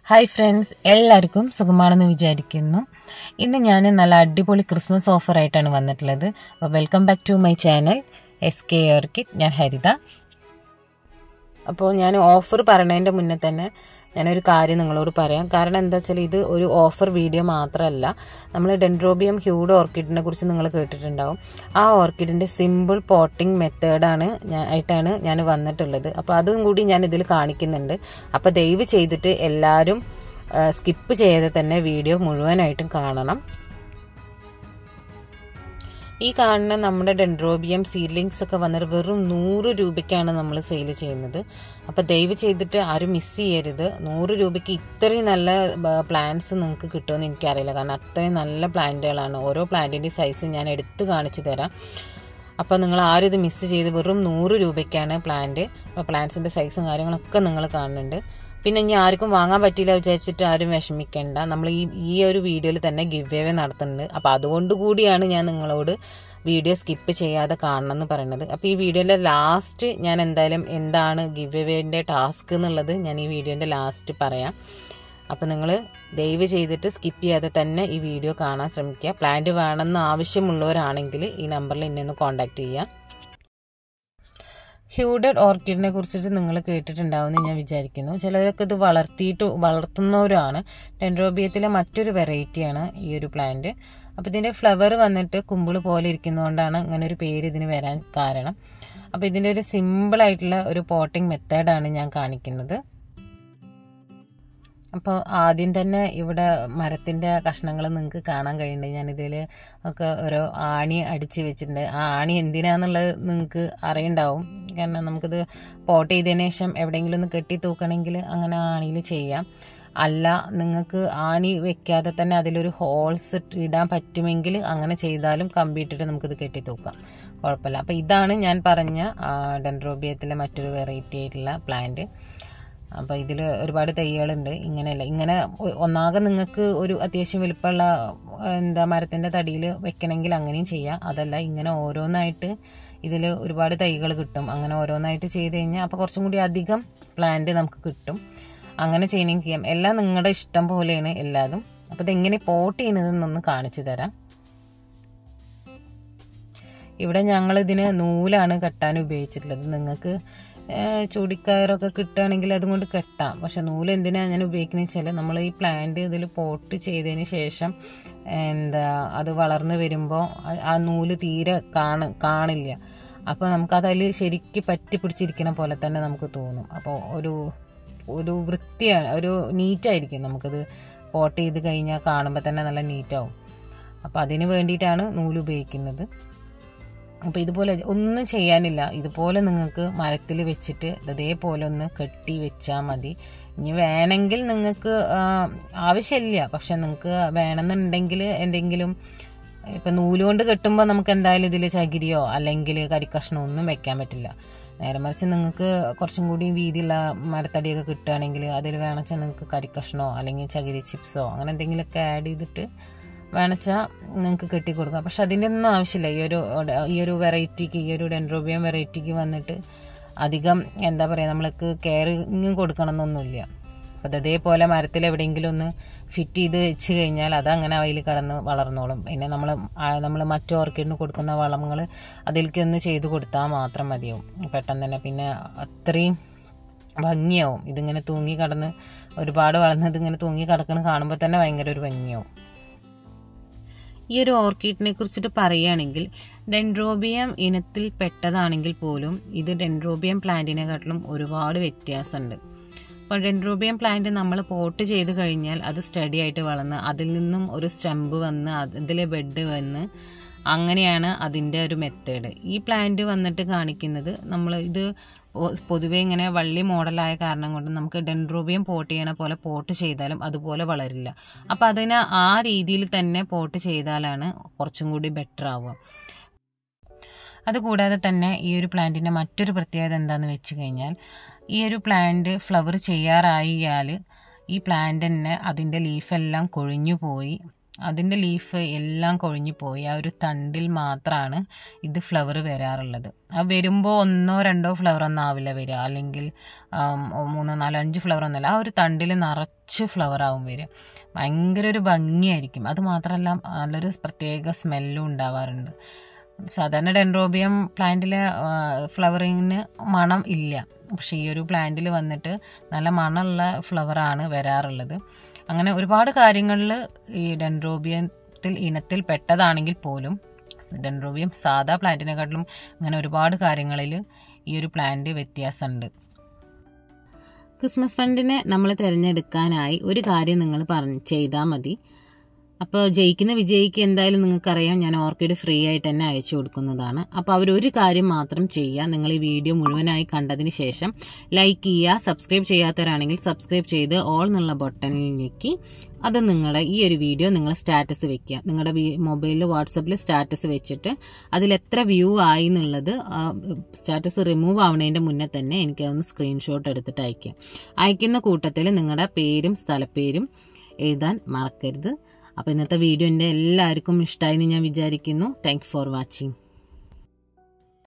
hi friends എല്ലാവർക്കും സുഖമാണെന്ന് വിചാരിക്കുന്നു ഇന്ന് ഞാൻ നല്ല അടിപൊളി ക്രിസ്മസ് ഓഫറായിട്ടാണ് വന്നിട്ടുള്ളത് അപ്പോൾ welcome back to my channel S K orchid ഞാൻ ഹരിത അപ്പോൾ ഞാൻ ഓഫർ പറയുന്നതിൻ്റെ മുന്നേ തന്നെ ഞാനൊരു കാര്യം നിങ്ങളോട് പറയാം കാരണം എന്താ വെച്ചാൽ ഇത് ഒരു ഓഫർ വീഡിയോ മാത്രമല്ല നമ്മൾ ഡെൻഡ്രോബിയം ഹ്യൂഡ് ഓർക്കിഡിനെ കുറിച്ച് നിങ്ങൾ കേട്ടിട്ടുണ്ടാവും ആ ഓർക്കിഡിൻ്റെ സിമ്പിൾ പോട്ടിംഗ് മെത്തേഡാണ് ഞാൻ ആയിട്ടാണ് ഞാൻ വന്നിട്ടുള്ളത് അപ്പോൾ അതും കൂടി ഞാൻ ഇതിൽ കാണിക്കുന്നുണ്ട് അപ്പോൾ ദയവ് ചെയ്തിട്ട് എല്ലാവരും സ്കിപ്പ് ചെയ്യാതെ തന്നെ വീഡിയോ മുഴുവനായിട്ടും കാണണം ഈ കാണുന്ന നമ്മുടെ ഡെൻഡ്രോബിയം സീഡ്ലിങ്സ് ഒക്കെ വന്നിട്ട് വെറും നൂറ് രൂപയ്ക്കാണ് നമ്മൾ സെയിൽ ചെയ്യുന്നത് അപ്പോൾ ദയവ് ചെയ്തിട്ട് ആരും മിസ് ചെയ്യരുത് നൂറ് രൂപയ്ക്ക് ഇത്രയും നല്ല പ്ലാന്റ്സ് നിങ്ങൾക്ക് കിട്ടുമെന്ന് എനിക്കറിയില്ല കാരണം അത്രയും നല്ല പ്ലാന്റുകളാണ് ഓരോ പ്ലാന്റിൻ്റെ സൈസ് ഞാൻ എടുത്ത് കാണിച്ചു തരാം അപ്പോൾ നിങ്ങൾ ആരും ഇത് മിസ് ചെയ്ത് വെറും നൂറ് രൂപയ്ക്കാണ് പ്ലാന്റ് അപ്പോൾ പ്ലാന്റ്സിൻ്റെ സൈസും കാര്യങ്ങളൊക്കെ നിങ്ങൾ കാണുന്നുണ്ട് പിന്നെ ഇനി ആർക്കും വാങ്ങാൻ പറ്റിയില്ല വിചാരിച്ചിട്ട് ആരും വിഷമിക്കേണ്ട നമ്മൾ ഈ ഈ ഒരു വീഡിയോയിൽ തന്നെ ഗിവ് അവേ നടത്തുന്നുണ്ട് അപ്പോൾ അതുകൊണ്ട് കൂടിയാണ് ഞാൻ നിങ്ങളോട് വീഡിയോ സ്കിപ്പ് ചെയ്യാതെ കാണണം എന്ന് പറയുന്നത് അപ്പോൾ ഈ വീഡിയോയിലെ ലാസ്റ്റ് ഞാൻ എന്തായാലും എന്താണ് ഗിവ് അവേൻ്റെ ടാസ്ക് എന്നുള്ളത് ഞാൻ ഈ വീഡിയോൻ്റെ ലാസ്റ്റ് പറയാം അപ്പോൾ നിങ്ങൾ ദയവ് ചെയ്തിട്ട് സ്കിപ്പ് ചെയ്യാതെ തന്നെ ഈ വീഡിയോ കാണാൻ ശ്രമിക്കുക പ്ലാന്റ് വേണമെന്ന് ആവശ്യമുള്ളവരാണെങ്കിൽ ഈ നമ്പറിൽ എന്നെ ഒന്ന് കോൺടാക്റ്റ് ചെയ്യുക ഹ്യൂഡഡ് ഓർക്കിഡിനെ കുറിച്ചിട്ട് നിങ്ങൾ കേട്ടിട്ടുണ്ടാവുമെന്ന് ഞാൻ വിചാരിക്കുന്നു ചിലരൊക്കെ ഇത് വളർത്തിയിട്ട് വളർത്തുന്നവരാണ് ഡെൻഡ്രോബിയത്തിലെ മറ്റൊരു വെറൈറ്റിയാണ് ഈ ഒരു പ്ലാന്റ് അപ്പോൾ ഇതിൻ്റെ ഫ്ലവർ വന്നിട്ട് കുമ്പിള് പോലെ ഇരിക്കുന്നതുകൊണ്ടാണ് ഇങ്ങനെ ഒരു പേര് ഇതിന് വരാൻ കാരണം അപ്പോൾ ഇതിൻ്റെ ഒരു സിമ്പിളായിട്ടുള്ള ഒരു പോട്ടിംഗ് മെത്തേഡാണ് ഞാൻ കാണിക്കുന്നത് അപ്പോൾ ആദ്യം തന്നെ ഇവിടെ മരത്തിൻ്റെ കഷ്ണങ്ങൾ നിങ്ങൾക്ക് കാണാൻ കഴിയുന്നുണ്ട് ഞാനിതിൽ ഒക്കെ ഓരോ ആണി അടിച്ച് വെച്ചിട്ടുണ്ട് ആ ആണി എന്തിനാന്നുള്ളത് നിങ്ങൾക്ക് അറിയണ്ടാവും കാരണം നമുക്കിത് പോട്ട് ചെയ്തതിന് ശേഷം എവിടെയെങ്കിലും ഒന്ന് കെട്ടി തൂക്കണമെങ്കിൽ അങ്ങനെ ആണിയിൽ ചെയ്യാം അല്ല നിങ്ങൾക്ക് ആണി വെക്കാതെ തന്നെ അതിലൊരു ഹോൾസ് ഇടാൻ പറ്റുമെങ്കിൽ അങ്ങനെ ചെയ്താലും കമ്പിയിട്ടിട്ട് നമുക്കിത് കെട്ടി തൂക്കാം കുഴപ്പമില്ല അപ്പോൾ ഇതാണ് ഞാൻ പറഞ്ഞ ഡെൻഡ്രോബിയത്തിലെ മറ്റൊരു വെറൈറ്റി ആയിട്ടുള്ള പ്ലാന്റ് അപ്പോൾ ഇതിൽ ഒരുപാട് തൈകളുണ്ട് ഇങ്ങനെയല്ല ഇങ്ങനെ ഒന്നാകെ നിങ്ങൾക്ക് ഒരു അത്യാവശ്യം വലുപ്പമുള്ള എന്താ മരത്തിൻ്റെ തടിയിൽ വെക്കണമെങ്കിൽ അങ്ങനെയും ചെയ്യാം അതല്ല ഇങ്ങനെ ഓരോന്നായിട്ട് ഇതിൽ ഒരുപാട് തൈകൾ കിട്ടും അങ്ങനെ ഓരോന്നായിട്ട് ചെയ്ത് കഴിഞ്ഞാൽ അപ്പോൾ കുറച്ചും കൂടി അധികം പ്ലാന്റ് നമുക്ക് കിട്ടും അങ്ങനെ ചെയ്യണമെങ്കിൽ ചെയ്യാം എല്ലാം നിങ്ങളുടെ ഇഷ്ടം പോലെയാണ് എല്ലാതും അപ്പോൾ ഇതെങ്ങനെ പോട്ട് ചെയ്യുന്നതെന്നൊന്ന് കാണിച്ചു തരാം ഇവിടെ ഞങ്ങൾ ഇതിന് നൂലാണ് കെട്ടാൻ ഉപയോഗിച്ചിട്ടുള്ളത് നിങ്ങൾക്ക് ചൂടിക്കയറൊക്കെ കിട്ടുകയാണെങ്കിൽ അതുകൊണ്ട് കെട്ടാം പക്ഷെ നൂല് എന്തിനാണ് ഞാൻ ഉപയോഗിക്കുന്നത് വെച്ചാൽ നമ്മൾ ഈ പ്ലാന്റ് ഇതിൽ പോട്ട് ചെയ്തതിന് ശേഷം എന്താ അത് വളർന്നു വരുമ്പോൾ ആ നൂല് തീരെ കാണ കാണില്ല അപ്പോൾ നമുക്കതിൽ ശരിക്ക് പറ്റി പിടിച്ചിരിക്കുന്ന പോലെ തന്നെ നമുക്ക് തോന്നും അപ്പോൾ ഒരു ഒരു വൃത്തിയാണ് ഒരു നീറ്റായിരിക്കും നമുക്കത് പോട്ട് ചെയ്ത് കഴിഞ്ഞാൽ കാണുമ്പോൾ തന്നെ നല്ല നീറ്റാവും അപ്പോൾ അതിന് വേണ്ടിയിട്ടാണ് നൂല് ഉപയോഗിക്കുന്നത് അപ്പോൾ ഇതുപോലെ ഒന്നും ചെയ്യാനില്ല ഇതുപോലെ നിങ്ങൾക്ക് മരത്തിൽ വെച്ചിട്ട് ഇതേപോലെ ഒന്ന് കെട്ടി വെച്ചാൽ മതി ഇനി വേണമെങ്കിൽ നിങ്ങൾക്ക് ആവശ്യമില്ല പക്ഷെ നിങ്ങൾക്ക് വേണമെന്നുണ്ടെങ്കിൽ എന്തെങ്കിലും ഇപ്പം നൂലുകൊണ്ട് കെട്ടുമ്പോൾ നമുക്ക് എന്തായാലും ഇതിൽ ചകിരിയോ അല്ലെങ്കിൽ കരിക്കഷ്ണോ ഒന്നും വെക്കാൻ പറ്റില്ല നേരെ മറിച്ച് നിങ്ങൾക്ക് കുറച്ചും കൂടി വീതിയുള്ള മരത്തടിയൊക്കെ കിട്ടുകയാണെങ്കിൽ അതിൽ വേണമെച്ചാൽ നിങ്ങൾക്ക് കരിക്കഷ്ണോ അല്ലെങ്കിൽ ചകിരി ചിപ്സോ അങ്ങനെ എന്തെങ്കിലുമൊക്കെ ആഡ് ചെയ്തിട്ട് വേണച്ചാൽ നിങ്ങൾക്ക് കെട്ടി കൊടുക്കാം പക്ഷെ അതിൻ്റെ ഒന്നും ആവശ്യമില്ല ഈ ഒരു ഈ ഒരു വെറൈറ്റിക്ക് ഈ ഒരു ഡെൻഡ്രോബിയം വെറൈറ്റിക്ക് വന്നിട്ട് അധികം എന്താ പറയുക നമ്മൾക്ക് കെയറിങ് കൊടുക്കണം എന്നൊന്നുമില്ല അപ്പോൾ അതേപോലെ മരത്തിൽ എവിടെയെങ്കിലും ഒന്ന് ഫിറ്റ് ചെയ്ത് വെച്ച് കഴിഞ്ഞാൽ അത് അങ്ങനെ അതിൽ കടന്ന് വളർന്നോളും പിന്നെ നമ്മൾ നമ്മൾ മറ്റു ഓർക്കിഡിന് കൊടുക്കുന്ന വളങ്ങൾ അതിലേക്ക് ഒന്ന് ചെയ്ത് കൊടുത്താൽ മാത്രം മതിയാവും പെട്ടെന്ന് തന്നെ പിന്നെ അത്രയും ഭംഗിയാവും ഇതിങ്ങനെ തൂങ്ങി കടന്ന് ഒരുപാട് വളർന്നത് ഇങ്ങനെ തൂങ്ങി കിടക്കുന്ന കാണുമ്പോൾ തന്നെ ഭയങ്കര ഒരു ഭംഗിയാവും ഈ ഒരു ഓർക്കിഡിനെ കുറിച്ചിട്ട് പറയുകയാണെങ്കിൽ ഡെൻഡ്രോബിയം ഇനത്തിൽ പെട്ടതാണെങ്കിൽ പോലും ഇത് ഡെൻഡ്രോബിയം പ്ലാന്റിനെക്കാട്ടിലും ഒരുപാട് വ്യത്യാസമുണ്ട് അപ്പോൾ ഡെൻഡ്രോബിയം പ്ലാന്റ് നമ്മൾ പോട്ട് ചെയ്ത് കഴിഞ്ഞാൽ അത് സ്റ്റഡി ആയിട്ട് വളർന്ന് അതിൽ നിന്നും ഒരു സ്റ്റമ്പ് വന്ന് അതിലെ ബെഡ് വന്ന് അങ്ങനെയാണ് അതിൻ്റെ ഒരു മെത്തേഡ് ഈ പ്ലാന്റ് വന്നിട്ട് കാണിക്കുന്നത് നമ്മൾ ഇത് പൊതുവേ ഇങ്ങനെ വള്ളി മോഡലായ കാരണം കൊണ്ട് നമുക്ക് ഡെൻഡ്രോബിയം പോട്ട് ചെയ്യണ പോലെ പോട്ട് ചെയ്താലും അതുപോലെ വളരില്ല അപ്പം അതിന് ആ രീതിയിൽ തന്നെ പോട്ട് ചെയ്താലാണ് കുറച്ചും കൂടി ബെറ്റർ ആവുക അതുകൂടാതെ തന്നെ ഈ ഒരു പ്ലാന്റിൻ്റെ മറ്റൊരു പ്രത്യേകത എന്താണെന്ന് വെച്ച് കഴിഞ്ഞാൽ ഈ ഒരു പ്ലാന്റ് ഫ്ലവർ ചെയ്യാറായാൽ ഈ പ്ലാന്റ് തന്നെ അതിൻ്റെ ലീഫെല്ലാം കൊഴിഞ്ഞു പോയി അതിൻ്റെ ലീഫ് എല്ലാം കൊഴിഞ്ഞു പോയി ആ ഒരു തണ്ടിൽ മാത്രമാണ് ഇത് ഫ്ലവർ വരാറുള്ളത് ആ വരുമ്പോൾ ഒന്നോ രണ്ടോ ഫ്ലവർ ഒന്നും ആവില്ല വരിക അല്ലെങ്കിൽ ആം, ഓ മൂന്നോ നാലോ അഞ്ച് ഫ്ലവർ ഒന്നുമില്ല ആ ഒരു തണ്ടിൽ നിറച്ച് ഫ്ലവർ ആവും വരിക ഭയങ്കര ഒരു ഭംഗിയായിരിക്കും അത് മാത്രമല്ല നല്ലൊരു പ്രത്യേക സ്മെല്ലും ഉണ്ടാവാറുണ്ട് സാധാരണ ഡെൻഡ്രോബിയം പ്ലാന്റിലെ ഫ്ലവറിങ്ങിന് മണം ഇല്ല പക്ഷേ ഈ ഒരു പ്ലാന്റിൽ വന്നിട്ട് നല്ല മണമുള്ള ഫ്ലവറാണ് വരാറുള്ളത് അങ്ങനെ ഒരുപാട് കാര്യങ്ങളിൽ ഈ ഡെൻഡ്രോബിയത്തിൽ ഇനത്തിൽ പെട്ടതാണെങ്കിൽ പോലും ഡെൻഡ്രോബിയം സാധാ പ്ലാന്റിനെക്കാട്ടിലും അങ്ങനെ ഒരുപാട് കാര്യങ്ങളിൽ ഈ ഒരു പ്ലാന്റ് വ്യത്യാസമുണ്ട് ക്രിസ്മസ് ഫണ്ടിനെ നമ്മൾ തിരഞ്ഞെടുക്കാനായി ഒരു കാര്യം നിങ്ങൾ പറഞ്ഞ് ചെയ്താൽ മതി അപ്പോൾ ജയിക്കുന്ന വിജയിക്ക് എന്തായാലും നിങ്ങൾക്കറിയാം ഞാൻ ഓർക്കിഡ് ഫ്രീ ആയിട്ട് തന്നെ അയച്ചു കൊടുക്കുന്നതാണ് അപ്പോൾ അവർ ഒരു കാര്യം മാത്രം ചെയ്യുക നിങ്ങൾ ഈ വീഡിയോ മുഴുവനായി കണ്ടതിന് ശേഷം ലൈക്ക് ചെയ്യുക സബ്സ്ക്രൈബ് ചെയ്യാത്തവരാണെങ്കിൽ സബ്സ്ക്രൈബ് ചെയ്ത് ഓൾ എന്നുള്ള ബട്ടണിൽ ഞെക്കി അത് നിങ്ങളുടെ ഈ ഒരു വീഡിയോ നിങ്ങൾ സ്റ്റാറ്റസ് വെക്കുക നിങ്ങളുടെ മൊബൈലിൽ വാട്സപ്പിൽ സ്റ്റാറ്റസ് വെച്ചിട്ട് അതിൽ എത്ര വ്യൂ ആയി എന്നുള്ളത് സ്റ്റാറ്റസ് റിമൂവ് ആവുന്നതിൻ്റെ മുന്നേ തന്നെ എനിക്ക് ഒന്ന് സ്ക്രീൻഷോട്ട് എടുത്തിട്ട് അയക്കുക അയക്കുന്ന കൂട്ടത്തിൽ നിങ്ങളുടെ പേരും സ്ഥലപ്പേരും എഴുതാൻ മറക്കരുത് അപ്പോൾ ഇന്നത്തെ വീഡിയോ എൻ്റെ എല്ലാവർക്കും ഇഷ്ടമായി എന്ന് ഞാൻ വിചാരിക്കുന്നു താങ്ക് ഫോർ വാച്ചിങ്